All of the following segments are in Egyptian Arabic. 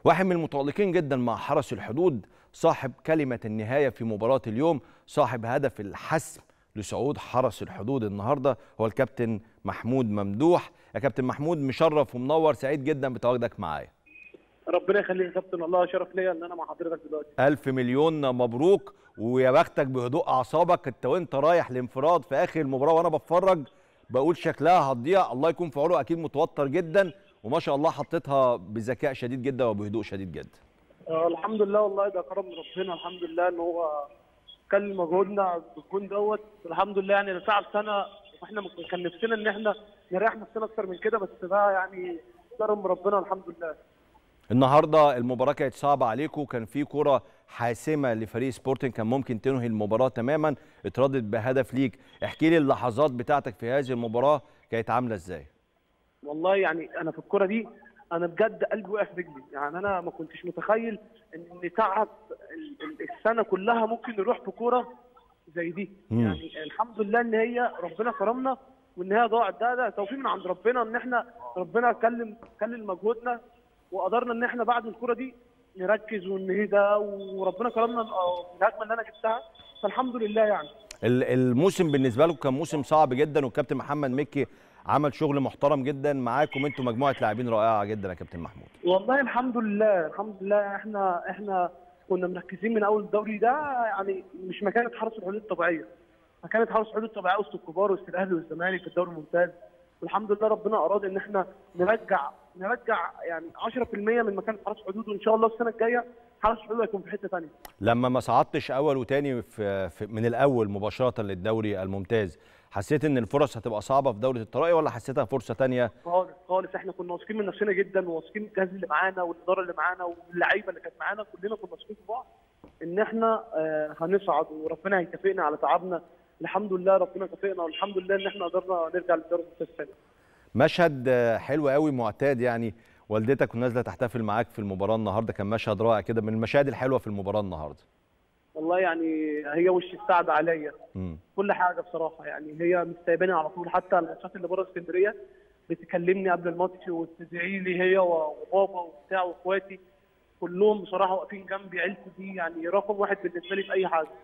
واحد من المتألقين جدا مع حرس الحدود صاحب كلمة النهاية في مباراة اليوم صاحب هدف الحسم لصعود حرس الحدود النهاردة هو الكابتن محمود ممدوح يا كابتن محمود مشرف ومنور سعيد جدا بتواجدك معايا ربنا يخليك يا كابتن والله شرف ليا ان انا مع حضرتك دلوقتي ألف مليون مبروك ويا بختك بهدوء أعصابك أنت وأنت رايح لانفراد في آخر المباراة وأنا بتفرج بقول شكلها هتضيع الله يكون في عونه أكيد متوتر جدا وما شاء الله حطيتها بذكاء شديد جدا وبهدوء شديد جدا آه الحمد لله والله ده كرم من ربنا الحمد لله ان هو كل مجهودنا بالجون دوت الحمد لله يعني ده تعب سنه واحنا كان نفسنا ان احنا نريح نفسنا اكتر من كده بس ده يعني كرم من ربنا الحمد لله النهارده المباراه كانت صعبه عليكم كان في كره حاسمه لفريق سبورتنج كان ممكن تنهي المباراه تماما اتردت بهدف ليك احكي لي اللحظات بتاعتك في هذه المباراه كانت عامله ازاي والله يعني انا في الكره دي انا بجد قلبي وقع في رجلي يعني انا ما كنتش متخيل ان تعب ال- ال- السنه كلها ممكن يروح في كوره زي دي مم. يعني الحمد لله ان هي ربنا كرمنا وان هي ضاعت ده ده توفيق من عند ربنا ان احنا ربنا كلم كلم مجهودنا وقدرنا ان احنا بعد الكوره دي نركز وننهي ده وربنا كرمنا آه، في الهجمه اللي انا جبتها فالحمد لله يعني ال- الموسم بالنسبه لكم كان موسم صعب جدا والكابتن محمد مكي عمل شغل محترم جدا معاكم انتوا مجموعه لاعبين رائعه جدا يا كابتن محمود والله الحمد لله الحمد لله احنا احنا كنا مركزين من اول الدوري ده يعني مش مكانه حرس الحدود الطبيعيه مكانه حرس الحدود الطبيعيه وسط الكبار وسط الاهلي والزمالك في الدوري الممتاز والحمد لله ربنا اراد ان احنا نرجع نرجع يعني 10% من مكانه حرس الحدود وان شاء الله السنه الجايه حرس الحدود هيكون في حته ثانيه لما ما صعدتش اول وتاني في في من الاول مباشره للدوري الممتاز حسيت ان الفرص هتبقى صعبه في دوله الطرائق ولا حسيتها فرصه تانية خالص خالص احنا كنا واثقين من نفسنا جدا وواثقين من الجهاز اللي معانا والاداره اللي معانا واللعيبه اللي كانت معانا كلنا كنا واثقين في بعض ان احنا آه، هنصعد وربنا هيكافئنا على تعبنا الحمد لله ربنا كافئنا والحمد لله ان احنا قدرنا نرجع للدوري الممتاز تاني مشهد آه، حلو قوي معتاد يعني والدتك ونازله تحتفل معاك في المباراه النهارده كان مشهد رائع كده من المشاهد الحلوه في المباراه النهارده والله يعني هي وش السعد عليا مم. كل حاجه بصراحه يعني هي مستقبلاني على طول حتى الماتشات اللي بره اسكندريه بتكلمني قبل الماتش وتدعي لي هي وبابا وبتاع واخواتي كلهم بصراحه واقفين جنبي عيلتي دي يعني رقم واحد بالنسبه لي في اي حاجه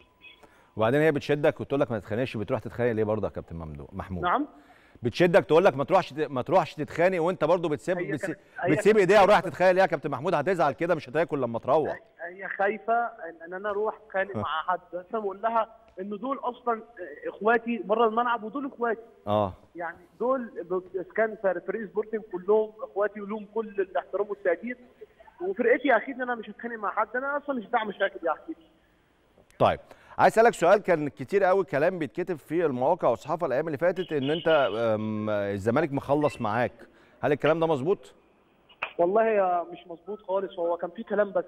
وبعدين هي بتشدك وتقول لك ما تتخانقش بتروح تتخانق ليه برضه يا كابتن ممدوح محمود نعم بتشدك تقول لك ما تروحش ما تروحش تتخانق وانت برضه بتسيب هي بتسيب, كانت- هي بتسيب كانت ايديها ورايح خايفة. تتخانق ليه يا كابتن محمود هتزعل كده مش هتاكل لما تروح هي خايفه ان إن انا اروح اتخانق مع حد بس انا بقول لها ان دول اصلا اخواتي بره الملعب ودول اخواتي اه يعني دول ب- كان في فريق سبورتنج كلهم اخواتي ولهم كل الاحترام والتقدير وفرقتي اكيد انا مش هتخانق مع حد انا اصلا مش بتاع مشاكل يا اخي طيب عايز اسالك سؤال كان كتير قوي كلام بيتكتب في المواقع والصحافه الايام اللي فاتت ان انت أم، الزمالك مخلص معاك هل الكلام ده مظبوط والله يا مش مظبوط خالص هو كان في كلام بس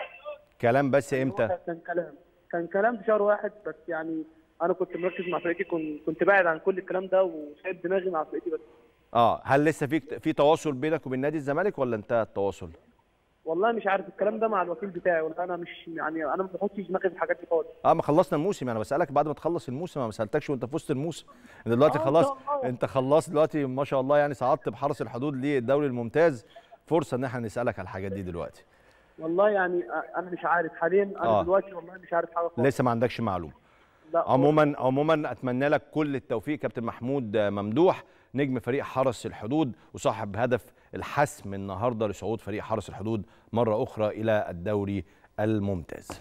كلام بس امتى هو كان كلام كان كلام في شهر واحد بس يعني انا كنت مركز مع فرقتي كنت كنت بعد عن كل الكلام ده وسايب دماغي مع فرقتي بس اه هل لسه في في تواصل بينك وبين نادي الزمالك ولا انتهى التواصل والله مش عارف الكلام ده مع الوكيل بتاعي ولا انا مش يعني انا ما بحطش دماغي في الحاجات دي خالص اه ما خلصنا الموسم انا بسالك بعد ما تخلص الموسم انا ما سالتكش وانت في وسط الموسم انت دلوقتي آه، إن خلاص شاء الله. انت خلصت دلوقتي ما شاء الله يعني صعدت بحرس الحدود للدوري الممتاز فرصه ان احنا نسالك على الحاجات دي دلوقتي والله يعني انا مش عارف حاليا انا آه. دلوقتي والله مش عارف حاجه خالص لسه ما عندكش معلومه لا عموما عموما اتمنى لك كل التوفيق كابتن محمود ممدوح نجم فريق حرس الحدود وصاحب هدف الحسم النهارده لصعود فريق حرس الحدود مره اخرى الى الدوري الممتاز